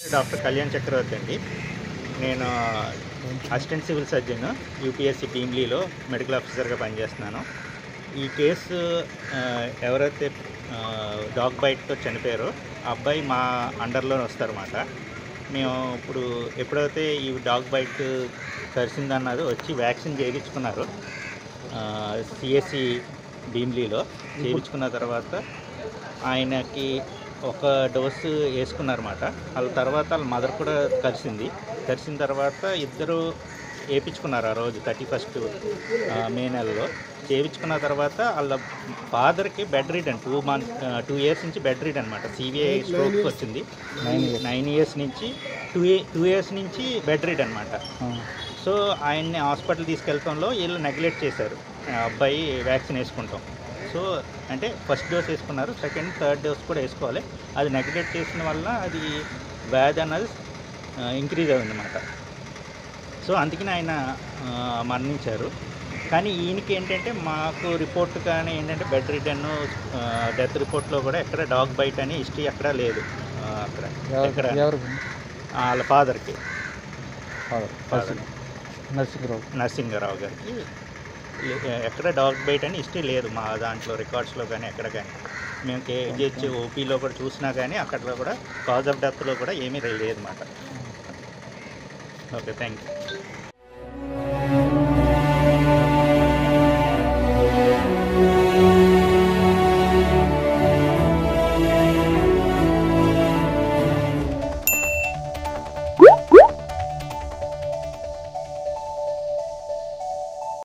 doctor Kalyan Chakravarthy అండి నేను assistant civil surgeon UPSC భీమ్లీలో మెడికల్ ఆఫీసర్గా పనిచేస్తున్నాను ఈ కేసు ఆ, ఎవరైతే ఆ, డాగ్ బైట్తో చనిపోయారో ఆ అబ్బాయి మా అండర్లోనే వస్తారన్నమాట మేము ఇప్పుడు ఎప్పుడైతే ఈ డాగ్ బైట్ కరిసిందన్నది వచ్చి వ్యాక్సిన్ చేయించుకున్నారు సిఎస్సి భీమ్లీలో చేయించుకున్న తర్వాత ఆయనకి ఒక డోసు వేసుకున్నారన్నమాట వాళ్ళ తర్వాత వాళ్ళ మదర్ కూడా కలిసింది కలిసిన తర్వాత ఇద్దరు వేయించుకున్నారు ఆ రోజు థర్టీ ఫస్ట్ మే నెలలో చేయించుకున్న తర్వాత వాళ్ళ ఫాదర్కి bed rid and two month two years నుంచి బెడ్ రీడ్ అనమాట సివిఐ స్ట్రోక్ వచ్చింది నైన్ ఇయర్స్ నుంచి టూ టూ ఇయర్స్ నుంచి బెడ్ రీడ్ అనమాట సో ఆయన్ని హాస్పిటల్ తీసుకెళ్తాంలో వీళ్ళు నెగ్లెక్ట్ చేశారు ఆ అబ్బాయి వ్యాక్సిన్ వేసుకుంటాం సో అంటే ఫస్ట్ డోస్ వేసుకున్నారు సెకండ్ థర్డ్ డోస్ కూడా వేసుకోవాలి అది నెగ్లెక్ట్ చేసిన వల్ల అది వ్యాధి అన్నది ఇంక్రీజ్ అయిందన్నమాట సో అందుకని ఆయన ఆ, మరణించారు కానీ ఈయనకి ఏంటంటే మాకు రిపోర్ట్ కానీ ఏంటంటే బెడ్ రిటర్న్ డెత్ రిపోర్ట్లో కూడా ఎక్కడ డాగ్ బైట్ అని హిస్టరీ ఎక్కడా లేదు ఆ, అక్కడ ఎక్కడ ఎవరు వాళ్ళ ఫాదర్కి ఫాదర్ నర్సింగ్రావు నరసింహారావు గారికి లే- ఎక్కడ డాగ్ బైట్ అని హిస్టరీ లేదు మా దాంట్లో రికార్డ్స్లో కానీ ఎక్కడ కానీ మేము కేజీహెచ్ ఓపీలో కూడా చూసినా కానీ అక్కడ కూడా కాజ్ ఆఫ్ డెత్లో కూడా ఏమీ లేదు అన్నమాట ఓకే థ్యాంక్ యూ